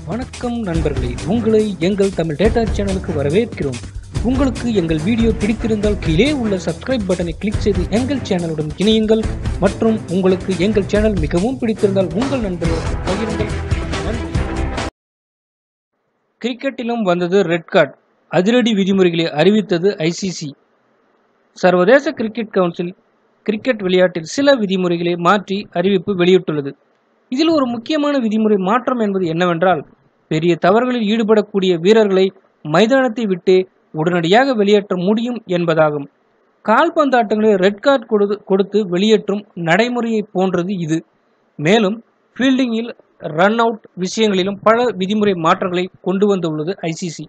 வணக்கம் நண்பர்களே உங்களை எங்கள் தமிழ் டேட்டா சேனலுக்கு வரவேற்கிறோம் உங்களுக்கு எங்கள் வீடியோ பிடித்திருந்தால் கீழே உள்ள சப்ஸ்கிரைப் பட்டனை கிளிக் செய்து எங்கள் சேனலுடன் இணையுங்கள் மற்றும் உங்களுக்கு எங்கள் சேனல் மிகவும் பிடித்திருந்தால் உங்கள் நண்பர்களுக்கு பகிருங்கள் நன்றி கிரிக்கெட்டிலும் வந்தது ரெட் கார்டு அதிரடி விதிமுறைகளை அறிவித்தது ஐசிசி சர்வதேச கிரிக்கெட் கவுன்சில் கிரிக்கெட் விளையாட்டில் சில விதிமுறைகளை மாற்றி அறிவிப்பு வெளியிட்டுள்ளது இதில் ஒரு முக்கியமான விதிமுறை மாற்றம் என்பது என்னவென்றால் பெரிய தவறுகளில் ஈடுபடக்கூடிய வீரர்களை மைதானத்தை விட்டே உடனடியாக வெளியேற்ற முடியும் என்பதாகும் கால்பந்தாட்டங்களில் ரெட் கார்டு கொடுத்து கொடுத்து வெளியேற்றும் நடைமுறையை போன்றது இது மேலும் ஃபீல்டிங்கில் ரன் அவுட் விஷயங்களிலும் பல விதிமுறை மாற்றங்களை கொண்டு வந்துள்ளது ஐசிசி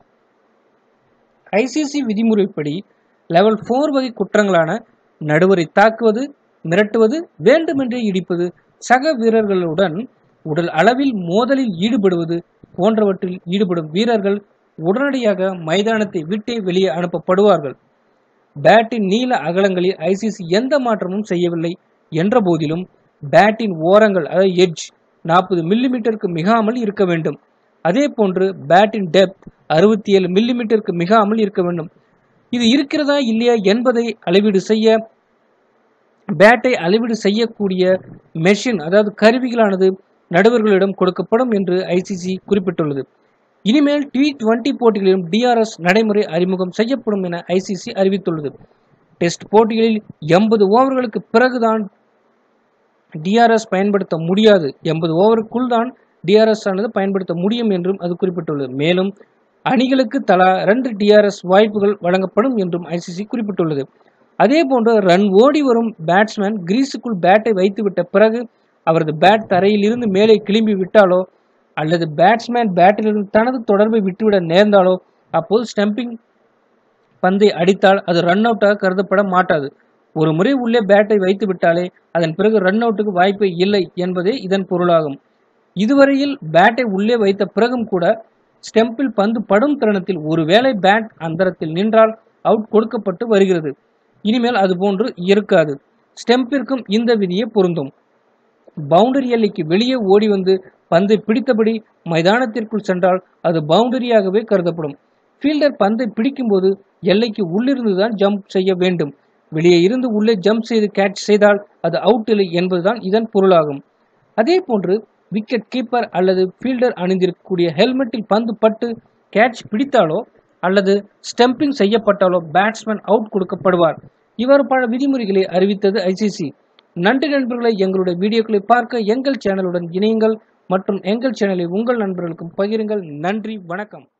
ஐசிசி விதிமுறைப்படி லெவல் ஃபோர் வகை குற்றங்களான நடுவரை தாக்குவது மிரட்டுவது வேண்டுமென்றே இடிப்பது சக வீரர்களுடன் உடல் அளவில் மோதலில் ஈடுபடுவது போன்றவற்றில் ஈடுபடும் வீரர்கள் உடனடியாக மைதானத்தை விட்டே வெளியே அனுப்பப்படுவார்கள் பேட்டின் நீள அகலங்களில் ஐசிசி எந்த மாற்றமும் செய்யவில்லை என்ற போதிலும் பேட்டின் ஓரங்கள் அதாவது எட்ஜ் நாற்பது மில்லிமீட்டருக்கு மிகாமல் இருக்க வேண்டும் அதே போன்று பேட்டின் டெப்த் அறுபத்தி ஏழு மில்லிமீட்டருக்கு மிகாமல் இருக்க வேண்டும் இது இருக்கிறதா இல்லையா என்பதை அளவீடு செய்ய பேட்டை அளவீடு செய்யக்கூடிய மெஷின் அதாவது கருவிகளானது நடுவர்களிடம் கொடுக்கப்படும் என்று ஐசிசி குறிப்பிட்டுள்ளது இனிமேல் டி டுவெண்டி போட்டிகளிலும் டிஆர்எஸ் நடைமுறை அறிமுகம் செய்யப்படும் என ஐசிசி அறிவித்துள்ளது டெஸ்ட் போட்டிகளில் எண்பது ஓவர்களுக்கு பிறகுதான் டிஆர்எஸ் பயன்படுத்த முடியாது எண்பது ஓவருக்குள் தான் டிஆர்எஸ் ஆனது பயன்படுத்த முடியும் என்றும் அது குறிப்பிட்டுள்ளது மேலும் அணிகளுக்கு தலா ரெண்டு டிஆர்எஸ் வாய்ப்புகள் வழங்கப்படும் என்றும் ஐசிசி குறிப்பிட்டுள்ளது அதே போன்று ரன் ஓடி வரும் பேட்ஸ்மேன் கிரீஸுக்குள் பேட்டை வைத்துவிட்ட பிறகு அவரது பேட் தரையில் இருந்து மேலே கிளம்பி விட்டாலோ அல்லது பேட்ஸ்மேன் பேட்டிலிருந்து தனது தொடர்பை விட்டுவிட நேர்ந்தாலோ அப்போது ஸ்டம்பிங் பந்தை அடித்தால் அது ரன் அவுட்டாக கருதப்பட மாட்டாது ஒரு முறை உள்ளே பேட்டை வைத்து விட்டாலே அதன் பிறகு ரன் அவுட்டுக்கு வாய்ப்பு இல்லை என்பதே இதன் பொருளாகும் இதுவரையில் பேட்டை உள்ளே வைத்த பிறகும் கூட ஸ்டெம்பில் பந்து படும் தருணத்தில் ஒருவேளை பேட் அந்தரத்தில் நின்றால் அவுட் கொடுக்கப்பட்டு வருகிறது இனிமேல் அதுபோன்று இருக்காது ஸ்டெம்பிற்கும் இந்த விதியே பொருந்தும் பவுண்டரி எல்லைக்கு வெளியே ஓடி வந்து பந்தை பிடித்தபடி மைதானத்திற்குள் சென்றால் அது பவுண்டரியாகவே கருதப்படும் ஃபீல்டர் பந்தை பிடிக்கும்போது எல்லைக்கு உள்ளிருந்து தான் ஜம்ப் செய்ய வேண்டும் வெளியே இருந்து உள்ளே ஜம்ப் செய்து கேட்ச் செய்தால் அது அவுட் இல்லை என்பதுதான் இதன் பொருளாகும் அதே போன்று விக்கெட் கீப்பர் அல்லது ஃபீல்டர் அணிந்திருக்கக்கூடிய ஹெல்மெட்டில் பந்து பட்டு கேட்ச் பிடித்தாலோ அல்லது ஸ்டம்பிங் செய்யப்பட்டாலோ பேட்ஸ்மேன் அவுட் கொடுக்கப்படுவார் இவ்வாறு பல விதிமுறைகளை அறிவித்தது ஐசிசி நன்றி நண்பர்களை எங்களுடைய வீடியோக்களை பார்க்க எங்கள் சேனலுடன் இணையுங்கள் மற்றும் எங்கள் சேனலை உங்கள் நண்பர்களுக்கும் பகிருங்கள் நன்றி வணக்கம்